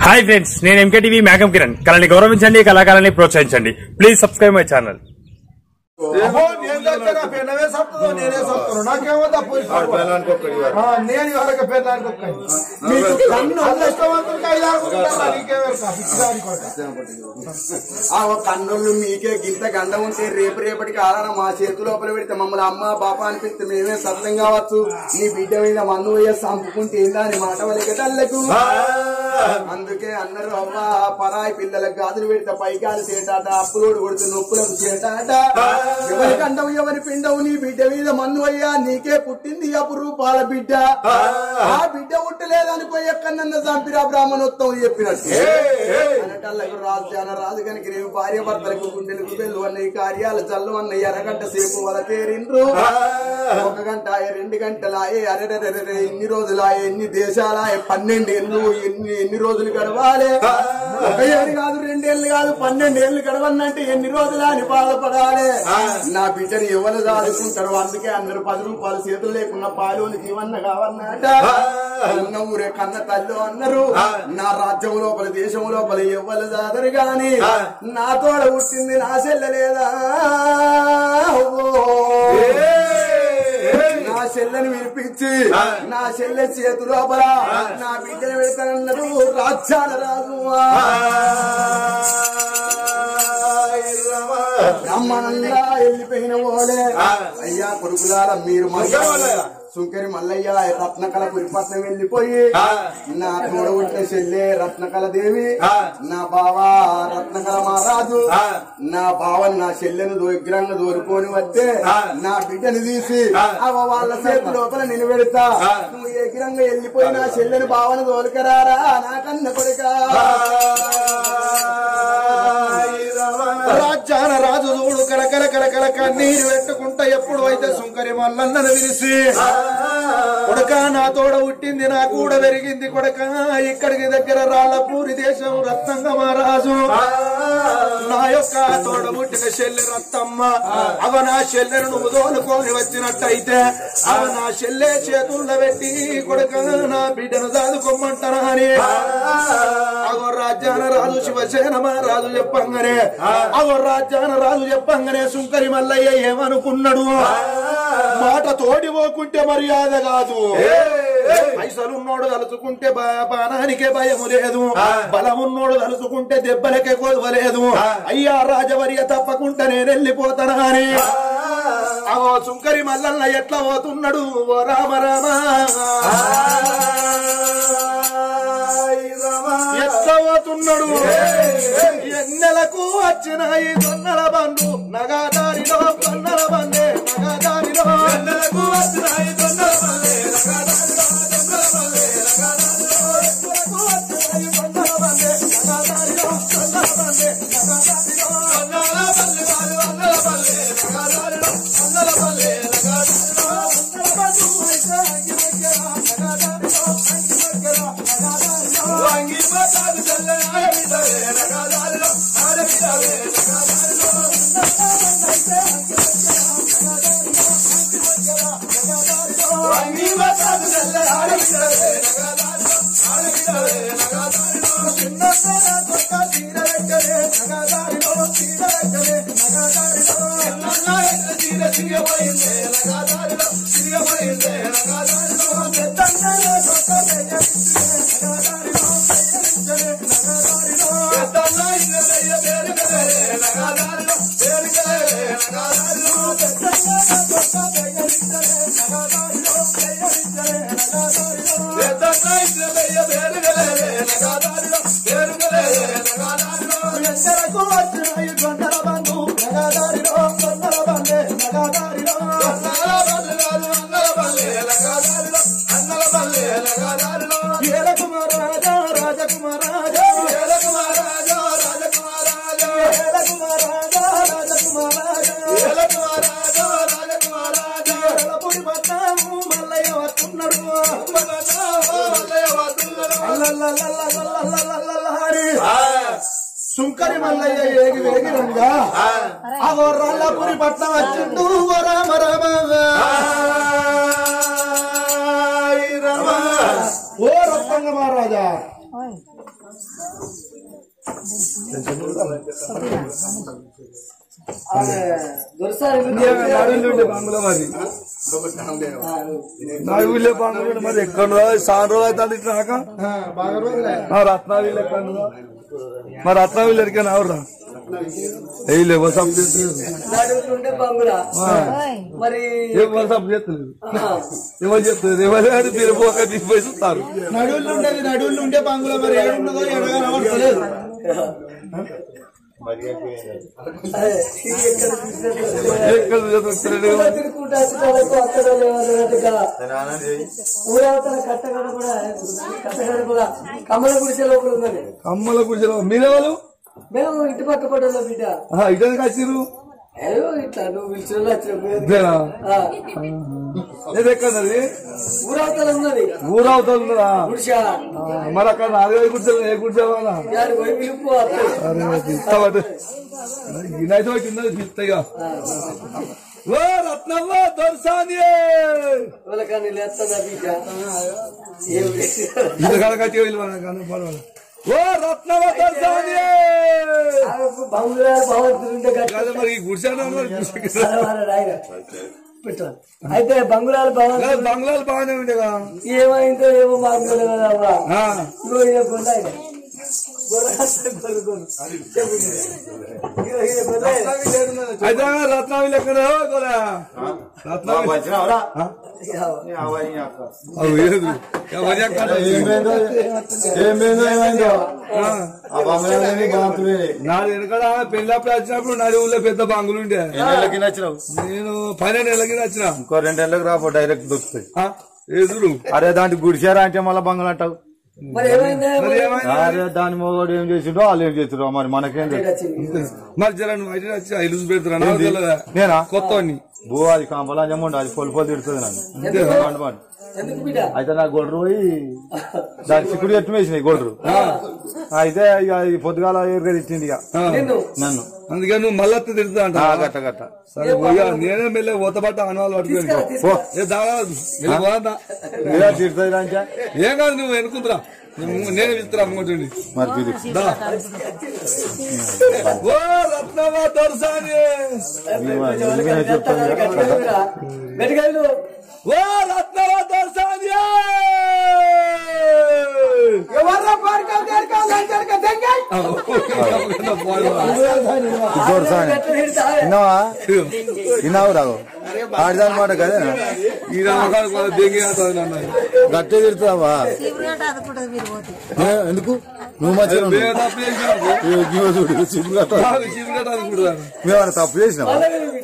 Hi friends నేను MKTV మేఘం కిరణ్ కళని గౌరవించండి కళాకారాన్ని ప్రోత్సహించండి ప్లీజ్ సబ్స్క్రైబ్ మై ఛానల్ అబ్బో, నేను దగ్గర పెన్నవే సత్తుదో నేనే సత్తును నాకేమో తప్పు ఆ, నేను ఎవరికి పెళ్ళానికి ఒక్కని మీకు కన్ను అదృష్టవంతుడికి ఐదు ఆడుకుంటారా నీకేమెరక పిచ్చిదాని కొడుకా. ఆ ఒక కన్నులు మీకే గింత గండ ఉంటే రేపు రేపటికి ఆధార మా చేతి లోపల పెడితే మమ్మల్ని అమ్మ బాప అనిపిస్తే మేమే సత్యం కావచ్చు నీ బిడ్డ మీద మందు వేసి చంపుకుంటే ఏందా అని మాట వలిక తల్లకు అందుకే అన్నారు అవ్వ పరాయి పిల్లలకు గాజులు పెడితే పైకాలు చేటాట అప్పులోడు కొడితే నొప్పులకు చేటాట ఎవరి కండవు ఎవరి పిండవు నీ బిడ్డ మీద మన్ను అయ్యా నీకే పుట్టింది అపురూపాల బిడ్డ ఆ బిడ్డ పుట్టలేదనుకో ఎక్కడన్నా చంపిరా బ్రాహ్మణోత్సవం చెప్పినట్టు అనటల్లకు రాజు జాన రాజు కనుక రేపు భార్య భర్తలకు గుండెలకు వెళ్ళు అన్నయ్య కార్యాలు చల్లు అన్నయ్య అరగంట సేపు వల తేరిండ్రు ఒక గంట ఆయే రెండు గంటలు ఆయే అరెరెరెరె ఎన్ని రోజులు ఆయే ఎన్ని దేశాలు ఆయే పన్నెండు ఏళ్ళు ఎన్ని ఎన్ని రోజులు గడవాలి ఒక ఏడు కాదు రెండేళ్ళు కాదు పన్నెండు ఏళ్ళు గడవన్నంటే ఎన్ని రోజులు అని బాధపడాలి నా బిడ్డని ఎవరు దాదుకుంటారు అందుకే అందరు పది రూపాయలు చేతులు లేకున్నా పాలు జీవన్న కావన్నట ఉన్న ఊరే కన్న తల్లి అన్నారు నా రాజ్యం లోపల దేశం లోపల ఎవ్వరు దాదరు గాని నా తోడ పుట్టింది నా చెల్లెలేదా నా చెల్లెని వినిపించి నా చెల్లె చేతు లోపల నా బిడ్డను పెడతానన్నారు రాజ్యాల రాజు బ్రాహ్మణంగా వెళ్ళిపోయిన ఓలే అయ్యా కొడుకులార మీరు మళ్ళీ సుంకరి మల్లయ్య రత్నకళ పురిపట్నం వెళ్ళిపోయి నా తోడబుట్టిన చెల్లె రత్నకళ దేవి నా బావ రత్నకళ మహారాజు నా బావని నా చెల్లెను విగ్రహంగా దోరుకొని వస్తే నా బిడ్డను తీసి అవ వాళ్ళ చేతి లోపల నిలబెడతా నువ్వు విగ్రహంగా వెళ్ళిపోయి నా చెల్లెని బావని దోలుకరారా నా కన్న కొడుకా రాజ్యాన రాజు చూడు కలకల కలకల కన్నీరు పెట్టుకుంటా ఎప్పుడు అయితే సుంకరి మల్లన్నను విరిసి కొడక నా తోడ పుట్టింది నా కూడా పెరిగింది కొడక ఇక్కడికి దగ్గర రాళ్ళపూరి దేశం రత్నంగ మహారాజు నా యొక్క తోడ పుట్టిన చెల్లె రత్తమ్మ అవ నా చెల్లెను నువ్వు తోలుకొని వచ్చినట్టయితే అవ నా చెల్లె చేతుల్లో పెట్టి కొడక నా బిడ్డను దాదుకోమంటానా అని అగో రాజ్యాన రాజు శివసేన రాజు చెప్పంగానే అగో రాజ్యాన రాజు చెప్పంగానే సుంకరి మల్లయ్య ఏమనుకున్నాడు మాట తోడి పోకుంటే మర్యాద కాదు పైసలున్నోడు తలుచుకుంటే బ- బాణానికే భయము లేదు బలమున్నోడు తలుచుకుంటే దెబ్బలకే కొదవలేదు అయ్యా రాజవర్య తప్పకుండా నేను వెళ్ళిపోతానా అని అవో సుంకరి మల్లన్న ఎట్లా పోతున్నాడు ఓ రామ రామ ఎట్లా పోతున్నాడు ఎన్నెలకు వచ్చినాయి దొన్నల బండు నగాదారిలో దొన్నల బండే నగాదారిలో ఎన్నెలకు వచ్చినాయి దొన్నల బండే నగాదారిలో దొన్నల బండే నగాదారిలో ఎన్నెలకు వచ్చినాయి దొన్నల బండే నగాదారిలో దొన్నల బండే నగాదారిలో దొన్నల బండే వారు దొన్నల బండే నగాదారిలో దొన్నల బండే నగాదారిలో దొన్నల బండు అయితే అంగి దగ్గర నగాదారిలో అంగి దగ్గర నగాదారిలో అంగి మతాలు చల్లనాయ విదవే నగాదారిలో ఆడ విదవే నగాదారిలో అయితే అంగి అంగి మతాలు చల్లనాయ విదవే నగాదారిలో ఆడ విదవే నగాదారిలో చిన్న కొత్త తీర వెక్కలే నగాదారిలో తీర వెక్కలే నగాదారిలో చిన్న తీర సిగపోయిందే నగాదారిలో సిగపోయిందే నగాదారిలో పెద్దన్న కొత్త నగాదారిలో నగాదారిలో పెద్దన్న ఇల్లయ్య పేరుగలే నగాదారిలో పేరుగలే నగాదారిలో పెద్దన్న కొత్త నగాదారిలో పేరుగలే నగాదారిలో పెద్దన్న ఇల్లయ్య పేరుగలే నగాదారిలో పేరుగలే నగాదారిలో ఎందరకు వచ్చినాయి గొండల బంధు నగాదారిలో గొండల బండే నగాదారిలో గొండల బండే అన్నల బండే నగాదారిలో అన్నల బండే నగాదారిలో ఏలకుమారాజా రాజకుమారాజా ఏలకుమారాజా రాజకుమారాజా ఏలకుమారాజా రాజకుమారాజా ఏలకుమారాజా రాజకుమారాజా ఎలపురి పట్టాము మల్లయ్య వస్తున్నాడు మల్లయ్య వస్తున్నాడు అల్లల్లల్లల్లల్లల్లల్లల్లహరి. సుంకరి మల్లయ్య ఏగి వేగి రంగా అగో రల్లపురి పట్నం వచ్చిండు ఓ రామ రామ ఓ రత్నంగ మహారాజా నాడుండే బంగ్లా మరి నాడుండే బంగ్లా మరి ఎక్కడ సాన్ రోజు అవుతుంది ఇట్లా రాక బాగా రోజులే ఆ రత్నావీలు ఎక్కడ మరి రత్నావీలు ఎరికైనా ఎవరు వేయలే వసప్ నడుస్తుంటే బంగురా మరి ఏం వసప్ చేస్తలేదు ఎవరు చెప్తుంది ఎవరు మీరు పోక తీసుకుపోయి చూస్తారు నడువులు ఉండేది నడువులు ఉండే బంగులో మరి ఏడున్నదో ఎడగా రావట్లేదు అదే, ఇది ఎక్కడ చూసినట్టు ఎక్కడ చదువుతున్నాడు? తిరుగుకుంటా వచ్చేటప్పుడు అక్కడ లేవన్నట్టుగా ఊరవతల కట్టగడ కూడా కట్టగడ కూడా కమ్మల గుడిసె లోపల ఉన్నది అమ్మల గుడిసెలో మీరెవరు మేము ఇంటి పక్క పడ్డలో బిడ్డ ఆహా, ఇటెందుకు వచ్చిర్రు ఏదో ఇట్లా నువ్వు పిలిచిన వచ్చినప్పుడు ఇదేనా ఆ, ఇది ఎక్కడది ఊరవతల ఉన్నది ఊరవుతుందా గుడిసె మరి అక్కడ నాలుగైదు గుడిసెలు ఏ గుడిసె వాళ్ళ దాని పోయి పిలుపు వస్తుంది. అరే తీస్తావట గిన్నైతే కింద తీస్తాయిగా ఓ రత్నమ్మ దొరసాని వాళ్ళకని లేస్తున్నా బిడ్డ ఏం లేదు. ఇంత కడకచ్చి వెళ్ళి కనపడవాలి ఓ రత్నమ్మ దొరసాని ఆ బంగుళా భగవంతుడు కాదు మరి ఈ గుడిసె అన్నారు, గుడిసె పెట్టు. అయితే బంగుళాలు భగవంతుడు కాదు, బంగ్లాలు బాగానే ఉండేగా ఏమైందో ఏమో మాకు తెలియదు అవ్వా ఆ, ఇగో ఈయన గొల్ల ఆయన. గొల్ల గొల్ల గొల్ల. చెప్పు ఇగో ఈయన గొల్ల ఆయన. అయితే రత్నావిలు ఎక్కడ గోరా రత్నావిలు అవు ఏదు ఎవరి అక్కడ ఏమేందో ఏమైందో ఆ, ఆ బంగులోని బాగుంటుంది నాది వెనకడ పెళ్ళప్పుడు వచ్చినప్పుడు నాది ఊళ్ళో పెద్ద బంగులు ఉండే ఎన్నేళ్ళకి నచ్చినావు నేను పన్నెండు నెలలకి వచ్చిన ఇంకో రెండేళ్ళకి రాపో డైరెక్ట్ దొరుకుతాయి ఆ, ఎదురు అరే దాంట్లో గుడిసారా అంటే మళ్ళీ బంగాలు అంటావు మరి ఏమైందా మరి ఏమైంది అరే దాని మొగోడు ఏం చేసిండో వాళ్ళు ఏం చేసిండో మరి మనకేం తెలుసు మరి జర నువ్వు అయితే వచ్చి ఐదు పెడుతున్నా తెలియదా నేనా కొత్త బో అది కాంపలాంజం ఉండు అది పొలి పొలి తిడుతుంది నన్ను పండు పండు. ఎందుకు బిడ్డ అయితే నా గొడ్రు పోయి దాని చిక్కుడు ఎట్టు వేసినాయి గొడ్రు అయితే ఇక ఈ పొద్దుగాల ఎరుగది ఇచ్చింది ఇక నిన్ను నన్ను అందుకే నువ్వు మళ్ళీ తిడుతా అంట ఆ, గట్ట గట్ట సరే పోయా నేనే మెల్లె ఓతబట్ట అనువాలు పట్టుకొని ఏ దాగా వెళ్ళి పోదా ఇలా తిడుతుంది అంటే ఏం కాదు నువ్వు ఎనుకుంటురా నేనే ఇస్తున్నా అమ్ముకుంటుంది మరి పిలుచు దా ఓ రత్నమా దొరసాని గట్టిగా ఓ రత్నమా దొరసాని ఎవర్రా పాడుకోవు దేడుకోవు లంచాడుకో దెంగాయ్ దొరసాని విన్నావా విన్నావు రావు ఆడదాని మాట కదా ఈ నమ్మకాలు దెంగి నన్ను గట్టే తిడుతున్నావా తీవ్రంగా అనుకుంటుంది మీరు పోతే ఏ, ఎందుకు నువ్వు మంచిగా ఉండు. మేము తప్పు చేసినాము ఏ, ఇగో చూడు సిగ్గు కట్ట. కాదు చీకటి అనుకుంటున్నాను మేమన్నా తప్పు చేసినావా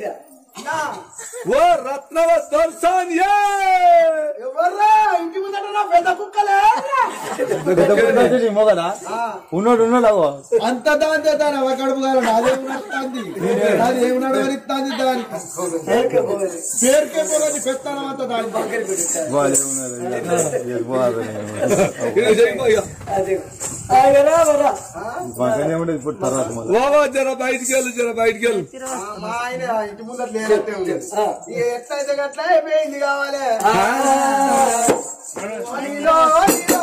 ఓ రత్నవ దొరసాని ఎవర్రా ఇంటి ముందట నా పెద్ద కుక్కలే మొగదా ఉన్నాడు ఉన్నాడు అవో అంత దాని దాని అవకడుపు గారు నాదేమి నడుస్తుంది నాది ఏమి నడవనిస్తుంది దాని పేరుకే పోగది పెత్తనం అంత దాని బాగా ఉన్నది ఎరుపు ఇది చెప్పయ్యా పక్కనే ఉండేది ఇప్పుడు తర్వాత మళ్ళీ ఓవా జర బయటికి వెళ్ళు జర బయటికి వెళ్ళు మా ఆయన ఇంటి ముందట లేనట్టే ఉంది ఇక ఎట్లయితే గట్ల అయిపోయింది కావాలి నీలో, నీలో,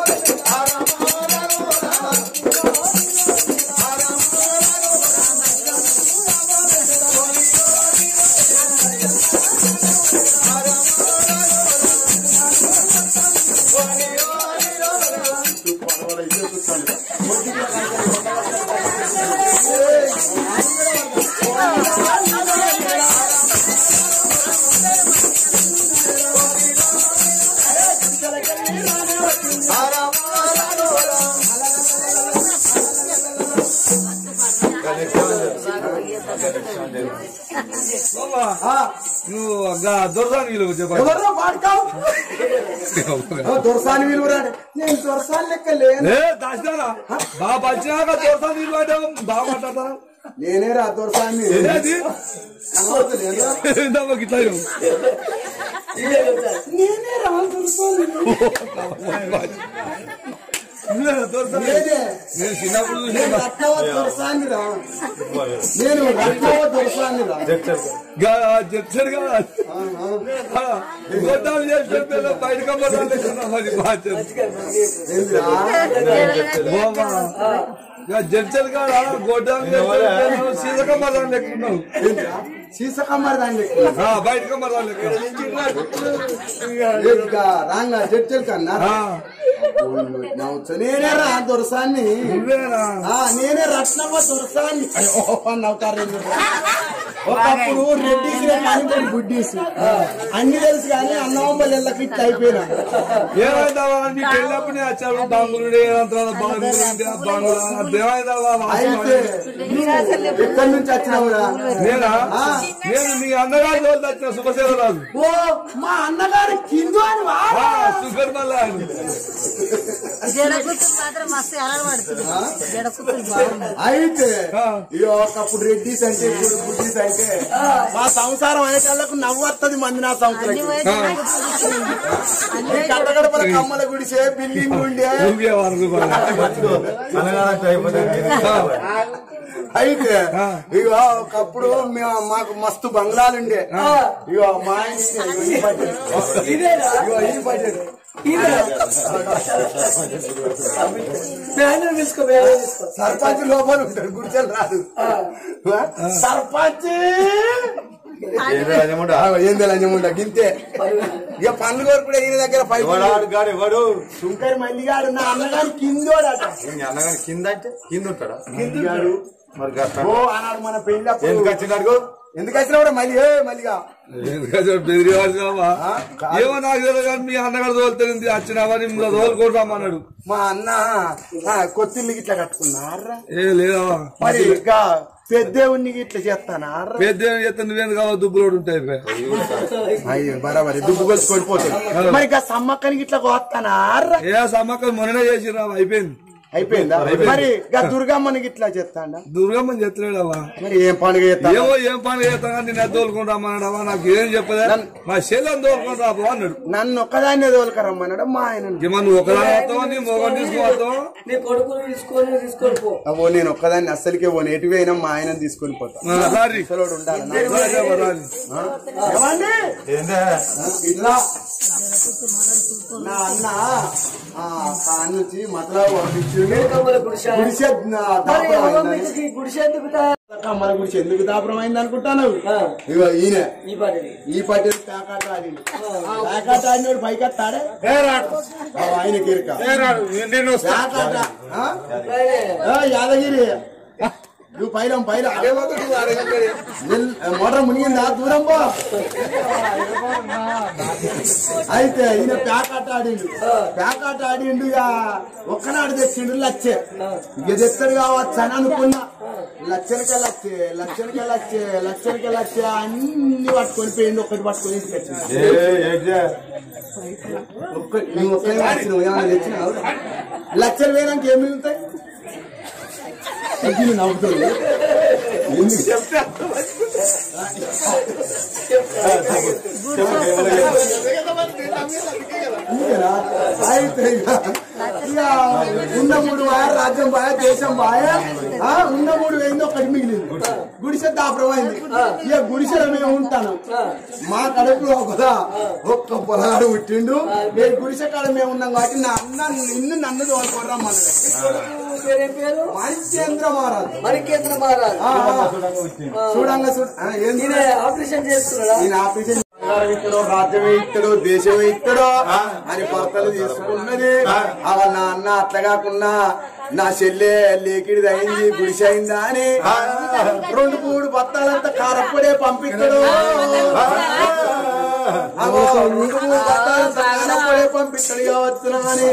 ఓవా నువ్వు దొరసాని వీళ్ళు చెప్పాలి ఎవర్రా పాడుకోవు దొరసాని విలువ నేను దొరసాని లెక్క లేను ఏ దాచినారా బాగా పచ్చినాక దొరసాని వీళ్ళు అంటే బాగా మాట్లాడతారా నేనే రా దొరసాని ఏది ఇందాక ఇట్లా ఇవ్వు. నేనే రా దొరసాని నువ్వే దొరసాని నేనే నేను చిన్నప్పుడు నేను చూసిన రత్నవ దొరసాన్ని రా నేను రత్నవ దొరసాన్ని రా చెప్తాడు కదా గొడ్డాలు చేసిన పిల్ల బయటకు అమ్మదాం మరి బాధ్యత జడ్చల్ కాడ గొడ్డాలు సీతకమ్మదాం లెక్కున్నావు సీసకమ్మర్ దాన్ని లెక్క. బయటకమ్మదాం లెక్క ఇంకా రాంగా జడ్చల్ కన్నా ఆ, నవ్వచ్చు నేనే రా దొరసాన్ని నువ్వేనా ఆ, నేనే రత్నమ్మ దొరసాన్ని అయ్యో, నవ్వుతారు ఎందుకు? ఒకప్పుడు రెడ్డిస్ కానిపోయి గుడ్డీస్ అన్ని తెలుసు కానీ అన్నమ్మ ఇళ్ళకి ఇట్లా అయిపోయినా ఏమైందావా నీకు వెళ్ళినప్పుడు నేను వచ్చాను బాంగులుడే అంతా బాంగులు బాంగులు ఏమైందావా అయితే నువ్వు ఎక్కడి నుంచి వచ్చినావురా నేనా నేను మీ అన్నగారి రోజు వచ్చిన శుభసేవ రాజు ఓ మా అన్నగారు కింద అని వా ఆ, శుకర్ మళ్ళా జడ కూతురు మాత్రం మస్తు అలవాడుతుంది జడ కూతురు బాగుంది అయితే ఆ. ఇక ఒకప్పుడు రెడ్డిస్ అంటే ఇప్పుడు బుడ్డీస్ అంటే మా సంసారం అనేటాళ్ళకు నవ్వత్తది మంది నా అన్ని సంవత్సరం వయసు జడ కూతురు అన్ని కట్టగడపల కమ్మల గుడిసే బిల్డింగ్ ఉండే ఊరికే వరకు అయితే ఆ. ఇక ఒకప్పుడు మేము మాకు మస్తు బంగ్లాలుండే ఇక మా ఆయన ఈ బడ్జెట్. ఇగో ఈ బడ్జెట్. బ్యానర్ తీసుకో బ్యానర్ తీసుకో సర్పంచ్ లోపల ఉంటాడు గుడిసెలు రాదు సర్పంచ్ ఆగో, ఏం తెలియజేముండ గింతే ఇక పనులు కోరు కూడా ఈయన దగ్గర పైపు గాడు ఎవడు శుంకరి మల్లిగాడు నా అన్నగారు కిందోడట అన్నగాని కింద అంటే కింద ఉంటాడా కిందోడు మరి గట్ల ఓ అన్నాడు మన పెళ్లి అప్పుడు. ఎందుకు వచ్చినాడు ఎందుకు వచ్చినా మళ్ళీ ఏ మల్లిగా బెదిరివాడుగా ఆ, కాదు. ఏమో నాకు తెలియదు కానీ మీ అన్నగారు తోలుతుంది వచ్చినావా మిమ్మల్ని తోలుకుంటామన్నాడు మా అన్న ఆ, కొత్తిల్లు ఇట్లా కట్టుకున్నారా ఏ లేదా మరి ఇంకా పెద్దేవుని ఇట్లా చేస్తానారా పెద్ద చేస్తే నువ్వేం కావాలి దుబ్బులోడు ఉంటాయి అయ్యో బరాబరి దుబ్బు కలిసి కొడిపోతుంది మరి ఇంకా సమ్మక్కనికి ఇట్లా కోస్తానారా ఏ సమ్మక్కలు మొన్ననే చేసిరా అయిపోయింది అయిపోయిందా మరి ఇంకా దుర్గమ్మనికి ఇట్లా చేస్తాడా దుర్గమ్మని చెత్తలేడవా మరి ఏం పండుగ చేస్తా ఏమో ఏం పని చేస్తా కానీ నేను తోలుకుంటామన్నాడవా నాకు ఏం చెప్పదా మా చెల్లెని తోలుకుంటా రాబో అన్నాడు నన్ను ఒక్కదాన్నే తోలుకరమ్మన్నాడు మా ఆయన ఇక నువ్వు ఒకదాని వస్తావా నీ మొగం తీసుకుపోతావా నీ కొడుకుని తీసుకొని తీసుకొని పో అవో నేను ఒక్కదాన్ని అస్సలకే ఓ ఎటు పోయినా మా ఆయన తీసుకొని పోతా సారీ అసలు ఉండాలి ఏమండి ఇలా నా అన్న ఆ కాన్ నుంచి మతలా పంపించిండు కమ్మల గుడిసె గుడిసె నా మరి దాపరం అవ్వ అయిందని. మీకు ఈ గుడిసె ఎందుకు తా- కమ్మల గుడిసె ఎందుకు దాపరం అయింది అనుకుంటాను ఆ, ఇగో ఈయన ఈ పాటిది ఈ పట్టేది ప్యాకాట ఆడిండు ప్యాకాట ఆడినోడు పైకి వస్తాడే ఆయన కిరక ప్యాకాట ఆ? ఆ, యాదగిరి నువ్వు పైలం పైలం అదే పోతాడు, నువ్వు అడగండి. నిల్- మోటార్ మునిగిందా దూరం పో అయితే ఈయన ప్యాకాట ఆడిండు ప్యాకాట ఆడిండు ఇక ఒక్కనాడు తెచ్చిండు లచ్చే ఇక తెస్తాడు కావచ్చు అని అనుకున్నా లచ్చలకే లచ్చే లచ్చలకే లచ్చే లచ్చలకే లచ్చే అన్ని పట్టుకొని పోయిండు ఒక్కటి పట్టుకొని ఇంటికి వచ్చిండు ఒక్కటి నువ్వు ఒక్కడే వచ్చినావు ఏమైనా తెచ్చినావు లక్షలు వేయడానికి ఏం మిగులుతాయి తగ్గిన నవ్వుతుంది ఎందుకు చెప్తే అంతేనా? అయితే ఇక ఇక ఉన్న మూడు వాయ రాజ్యం బాయ దేశం బాయ ఆ, ఉన్న మూడు వేయింది ఒకటి మిగిలింది గుడిసె దాపరమైంది ఇక గుడిసెలో మేము ఉంటాను మా కడుపులో ఒకదా ఒక్క పొలాడు పుట్టిండు నేను గుడిసె కాడ మేము ఉన్నాం కాబట్టి నా అన్న నిన్ను నన్ను తోలుకోరా మన కొడుకు పేరేం పేరు మణిచేంద్ర మహారాజ్ మణికేంద్ర మహారాజ్ ఆ, ఆ. చూడంగా చూడ ఆ, ఏంది ఈయన ఆపరేషన్ చేస్తున్నాడా నేను ఆఫీస్ ఇక్కడో రాజ్యమే ఇక్కడో దేశమే ఇక్కడో అని భర్తలు తీసుకున్నది అవ నా అన్న అట్లా కాకుండా నా చెల్లె లేకిడిది అయింది గుడిసె అయిందా అని రెండు మూడు బత్తాలంతా కారప్పుడే పంపిస్తాడు అగో, రెండు మూడు బత్తాలంతా కారప్పుడే పంపిస్తాడు కావచ్చునా అని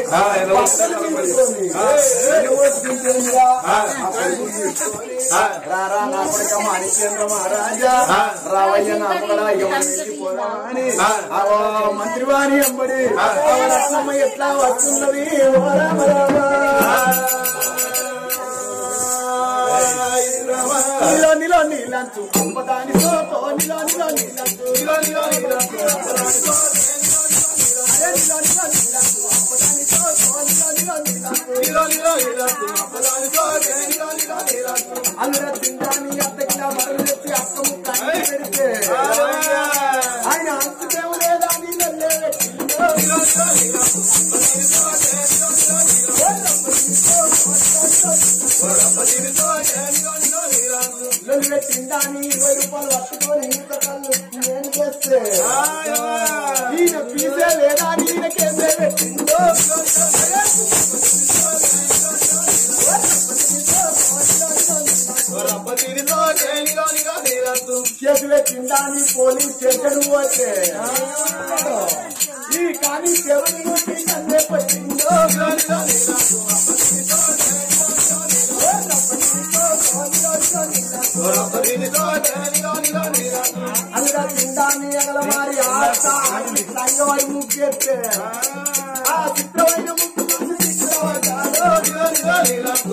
రారా నా కొడుక మాణిక్యేంద్ర మహారాజా రావయ్య నా పొగడా ఎవరు వెళ్ళిపోదా అని అవో మంత్రివాణి ఎంబడి అవరత్నమ్మ ఎట్లా వస్తున్నది ఓ రామ రామ. నిలో నిలో నీలంచు అంబదాని సోకో నిలో నిలో నీలంచు నిలో నిలో నీలంచు అంబదాని సోకో. అరే నిలో నిలో నీలంచు అంబదాని సోకో నిలో నిలో అల్లుడ తింటాని అత్తకిలా మరలు తెచ్చి అక్క ముక్క అన్ని పెడితే ఆయన అంతకేమో లేదా నీ వెళ్ళే లొల్లి తింటాని ఇరవై రూపాయలు పట్టుకొని ఇంత కళ్ళు నేను చేస్తే ఈయన పీసే లేదా ఈయనకేమే పెట్టిందో కేసు పెట్టిందాని పోలీస్ స్టేషన్ పోతే ఈ కానీ ఎవరి నుండి నన్నే పట్టిందో అందులో తిందాన్ని ఎగల మారి ఆట సంగవాడి ముగ్గెత్తే ఆ చిత్రమైన ముగ్గు చూసి చిత్రపడ్డాడు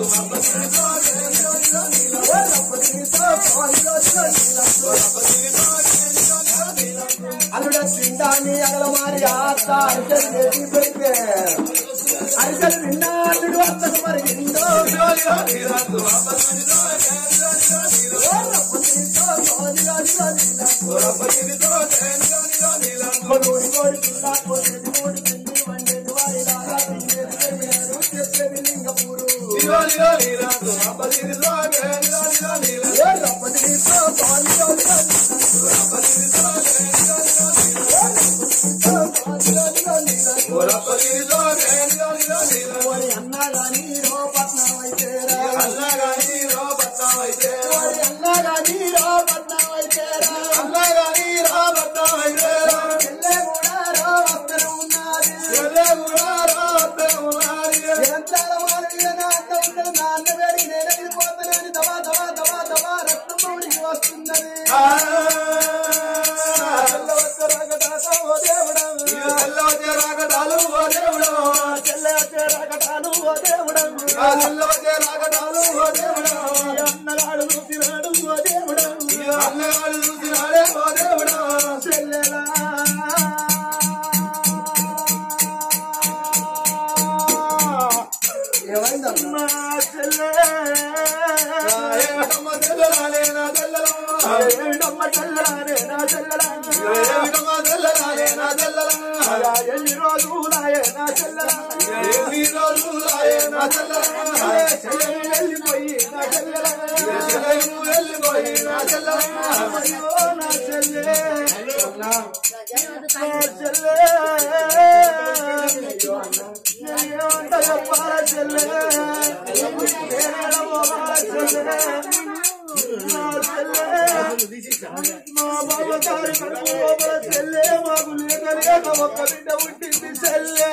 అల్లుడ తిండాన్ని అగల మారి ఆట అరిసెలు చేసి పెడితే అరిసెలు తిన్నా అల్లుడు అత్తను మరిగిందో కొనుగోడు కోడి తిన్నా కొనేది మూడు తిండి వండేది వారి దాదా తినేది పెరిగారు చెప్పేది లింగపూరు ఏ రప్పటి నీతో బాగుంది ఓరి అన్నా గాని రో పట్నం అయితేరా ఓరి అన్నా గాని రో పట్నం అయితేరా చెల్లె కూడా రో వస్తూ ఉన్నది నిరంతరాల మానవీయ నా అన్న ఉండదు నా అన్న వేడి నేను వెళ్ళిపోతున్నాను దవా దవా దవా దవా రక్తం మౌడికి వస్తున్నది చెల్లె వచ్చే రాకటాలు ఓ దేవుడు అన్నగాడు చూసినాడు ఓ దేవుడు చెల్లెలా ఏమైందమ్మా చెల్లె ఏమిటమ్మ చెల్లెలానే నా చెల్లెలా ఎన్ని రోజులాయే నా చెల్లెలా చెల్లెలు వెళ్ళిపోయి నా చెల్లెలా అయ్యో నా చెల్లె నా చెల్లె నేనేమంట చెప్పాల చెల్లె నేనేడ పోవాల చెల్లె నా చెల్లె మా బాబా గారి కడుపు లోపల చెల్లె మాకు లేక లేక ఒక్క బిడ్డ పుట్టింది చెల్లె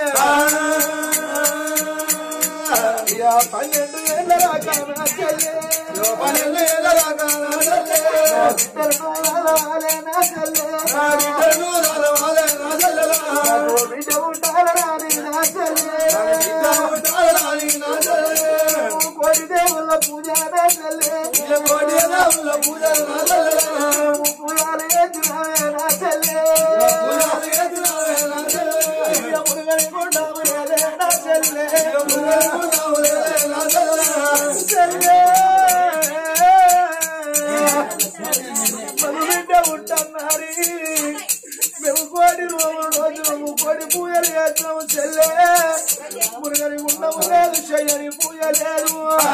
ఇక పన్నెండు ఏళ్ళ దాకా నా చెల్లె పన్నెండు ఏళ్ళ దాకా నా చెల్లె నా బిడ్డలు రాలే నా చెల్లె నా బిడ్డలు రాలే నా చెల్లె నాకు బిడ్డ ఉండాలని నా చెల్లె ఉండాలని నా చెల్లె కోడి దేవుళ్ళ పూజ నా చెల్లె కోడి దేవుళ్ళ పూజ నా చెల్లె పూజలు ఎదురావే నా చెల్లె పూజలు ఎదురావే నా చెల్లె మురుగని కొండములే నా చెల్లె మురుగని కొండములే నా చెల్లె మన బిడ్డ ఉంటున్నారి మేము కోడి రోజు రోజు మేము కోడి పూజలు చేసినాము చెల్లె మురుగని ఉండము లేదు చెయ్యని పూజ లేదు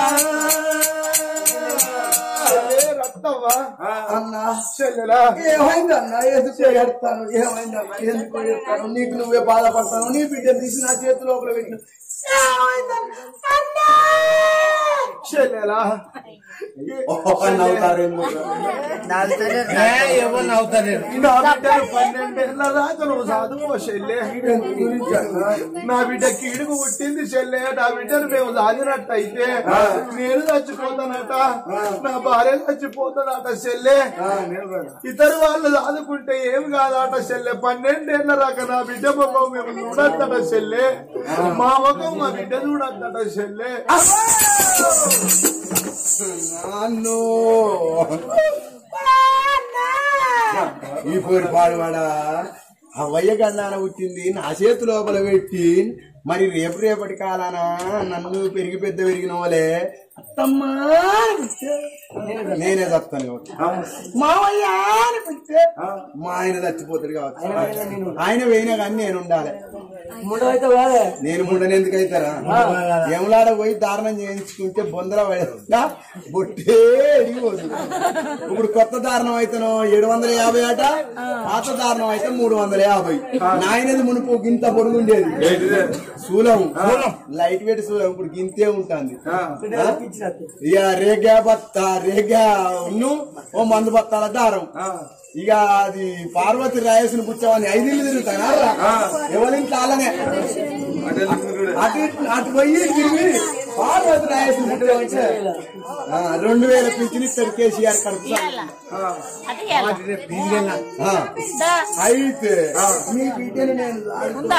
చెల్లె రక్తవ్వా అన్నా చెల్లెలా ఏమైందన్నా ఎందుకు ఏడతాను ఏమైందన్నా ఎందుకు ఏడతాను నీకు నువ్వే బాధపడతాను నీ బిడ్డ తీసి నా చేతి లోపల పెట్టిన చెల్లెలా నవ్వుతారేమో నా బిడ్డలు పన్నెండేళ్ల దాకా నువ్వు చదువు చెల్లె నా బిడ్డ కీడుకు పుట్టింది చెల్లె నా బిడ్డను మేము సాధినట్టయితే నేను చచ్చిపోతానట నా భార్య చచ్చిపోతానట చెల్లె ఇతరు వాళ్ళు సాదుకుంటే ఏం కాదట చెల్లె పన్నెండేళ్ల దాకా నా బిడ్డ ముఖం మేము చూడద్దట చెల్లె మా ముఖం మా బిడ్డ చూడద్దట చెల్లె అన్నో ఈ పోరు పాడువాడా అవయ్య గండాన పుట్టింది నా చేతి లోపల పెట్టి మరి రేపు రేపటి కాలాన నన్ను పెరిగి పెద్ద పెరిగిన వాళ్ళే అత్తమ్మా అని పిలిస్తే నేనే చస్తాను కావచ్చు మావయ్య అని పిలిస్తే మా ఆయన చచ్చిపోతాడు కావచ్చు ఆయన పోయినా కానీ నేను ఉండాలి ముందు అయితే కాదే నేను ముండని ఎందుకు అవుతారా ఎమలాడ పోయి దారుణం చేయించుకుంటే బొందల పడేస్తా బొట్టే ఎడిగిపోతుంది ఇప్పుడు కొత్త దారుణం అయితేనో ఏడు వందల యాభై అట పాత దారుణం అయితే మూడు వందల యాభై నాయనది మునుపు గింత పొడుగు ఉండేది శూలం లైట్ వెయిట్ శూలం ఇప్పుడు గింతే ఉంటుంది ఇక రేగా బత్త రేగా ఉన్ను ఓ మందు బత్తాల దారం ఇక అది పార్వతి రాయేసిన పుచ్చవాన్ని ఐదిళ్ళు తిరుగుతానా ఎవరింట్లో అలానే అటు ఇటు- అటు పోయి తిరిగి పార్వతి రాయేసిన పుచ్చవానికి ఆ, రెండు వేల పింఛన్ ఇస్తాడు కేసీఆర్ కడుపు అటు ఇయ్యాలా? ఆ, దా. అయితే మీ బిడ్డను నేను ఉందా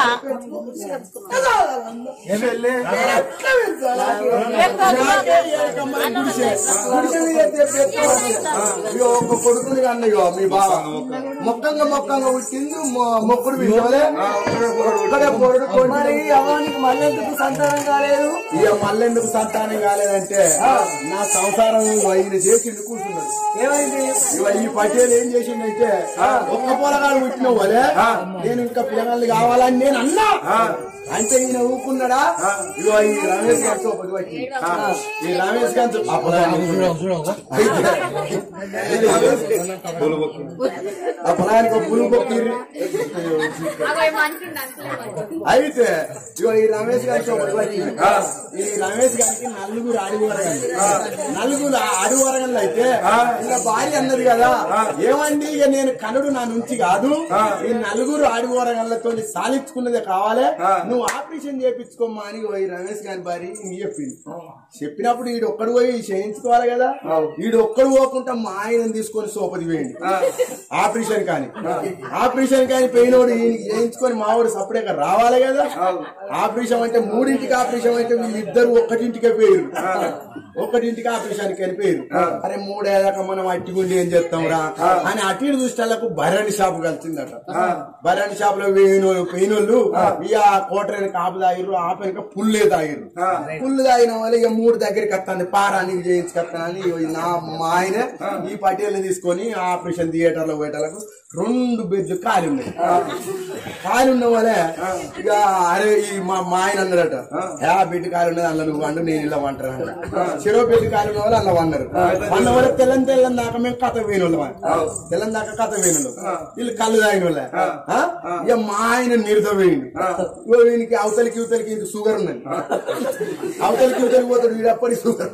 ఇగో ఒక కొడుకుని కన్నా ఇగో మీ బావ మొక్కంగా మొక్కంగా పుట్టింది మొ- మొక్కుడు వింటోలే ఒక్కడే పొరడు కొడుకు. మరి అవానికి మళ్ళీ ఎందుకు సంతానం కాలేదు ఇక మళ్ళెందుకు సంతానం కాలేదంటే నా సంసారం ఆయన చేసిండు కూర్చున్నాడు ఏమైంది ఇవ ఈ పటేల్ ఏం చేసిండంటే ఒక్క పొలగాడు పుట్టిన వాళ్ళే నేను ఇంకా పిల్లగాళ్ళు కావాలని నేను అన్నా అంటే ఈయన ఊపుకున్నాడా ఇగో ఈ రమేష్ గారి చోపతి వచ్చి ఈ రమేష్ గారి చోప- ఆ పొలాన్ని అయితే, ఈ రమేష్ ఆ పొలానికి ఒక పులుగు పొక్కిర్రి. అయితే ఇగో ఈ రమేష్ గారి చోపతి వచ్చి ఈ రమేష్ గారికి నలుగురు అడుగు వరగండి నలుగురు అడుగు వరగండి అయితే ఇంకా భార్య అన్నది కదా ఏమండి ఇక నేను కనుడు నా నుంచి కాదు ఈ నలుగురు అడుగు వరగండ్లతో సాధించుకున్నదే కావాలి నువ్వు ఆపరేషన్ చేయించుకోమ్మా అని ఓ ఈ రమేష్ గారి భార్య ఇంక చెప్పింది చెప్పినప్పుడు ఈడు ఒక్కడు పోయి చేయించుకోవాలి కదా ఈడు ఒక్కడు పోకుండా మా ఆయన తీసుకొని సోపతి వేయండి ఆపరేషన్ కానీ ఆపరేషన్ కానీ పోయినోడు ఈయనకి చేయించుకొని మావాడు సపరేట్ రావాలి కదా ఆపరేషన్ అంటే మూడింటికి ఆపరేషన్ అయితే వీళ్ళిద్దరు ఒక్కటింటికే పోయారు ఒక్కటింటికి ఆపరేషన్ కలిపోయారు అరే మూడేదాకా మనం అట్టిగుండి ఏం చేస్తాం రా అని అటు ఇటు చూసేళ్ళకు బర్రెని షాప్ కలిసిందట బర్రెని షాప్ లో పోయినోళ్ళు పోయినోళ్ళు ఇక కోటరేని కాపు తాగిర్రు ఆపేనక పుల్లే తాగిర్రు పుల్లు తాగిన వాళ్ళు ఇక మూడు దగ్గరికి వస్తుంది పారానికి చేయించుకొస్తానని ఇగో నా మా ఆయన ఈ పటేల్ని తీసుకొని ఆపరేషన్ థియేటర్ లో పోయేటలకు రెండు బెడ్లు ఖాళీ ఉన్నాయి ఖాళీ ఉన్న వాళ్ళే ఇక అరే ఈ మా మా ఆయన అన్నారట ఏ బిడ్డ ఖాళీ ఉన్నది అందులో నువ్వు వండు నేను ఇలా వంటారు అంట చెరో బిడ్డ ఖాళీ ఉన్న వాళ్ళు అలా వన్నారు అన్న వాళ్ళు తెల్లని తెల్లని దాకా మేము కథ పోయిన వాళ్ళం తెల్లని దాకా కథ పోయిన వాళ్ళం వీళ్ళు కళ్ళు తాగిన వాళ్ళే ఆ? ఇక మా ఆయన నిర్దవేయండి ఇగో వీనికి అవతలికి ఇవతలికి ఇంక షుగర్ ఉన్నది అవతలికి ఇవతలికి పోతాడు వీడప్పటి షుగర్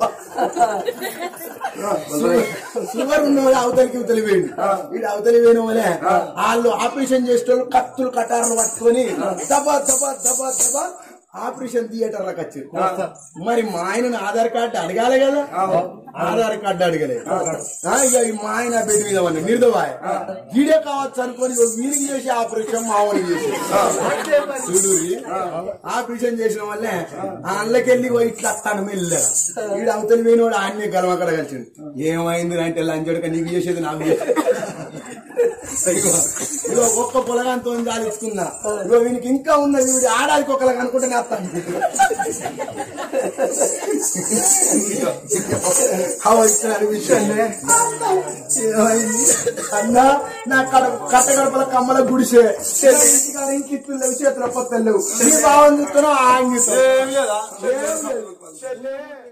షుగర్ ఉన్న వాళ్ళు అవతలికి ఇవతలి వేయండి వీడు అవతలి వేయడం వల్లే వాళ్ళు ఆపరేషన్ చేసేటోళ్ళు కత్తులు కటార్లు పట్టుకొని దబా దబా దబా దబా ఆపరేషన్ థియేటర్ లకు వచ్చారు మరి మా ఆయన ఆధార్ కార్డు అడగాలి కదా ఆధార్ కార్డు అడగలేదు ఆ, ఇక ఈ మా ఆయన బెడ్ మీద ఉన్నాయి నిర్దవాయ వీడే కావచ్చు అనుకొని ఇగో వీడికి చేసి ఆపరేషన్ మామూలు చేసి చూడూరి ఆపరేషన్ చేసిన వల్లే ఆ అల్లకెళ్ళి పోయి ఇట్లా తన మెల్ల వీడు అవతలి పోయినోడు ఆన్నే గలమక్కడ కలిసింది ఏమైంది అంటే లంచడక నీకు చేసేది నాకు చేసేది. ఇగో ఇగో ఒక్క పొలగాంతో జాలించుకున్నా ఇగో వీనికి ఇంకా ఉన్నది వీడు ఆడాదికి ఒకలా అనుకుంటే నేస్తాను ఇచ్చిన విషయాన్ని అన్నా నా కడ కట్ట గడపల కమ్మల గుడిసే ఇంకిట్లు చేతుల పొత్తలు నీ భావం చూస్తున్నావు ఆ అంగిస్తావు ఏం లేదా ఏం లేదు.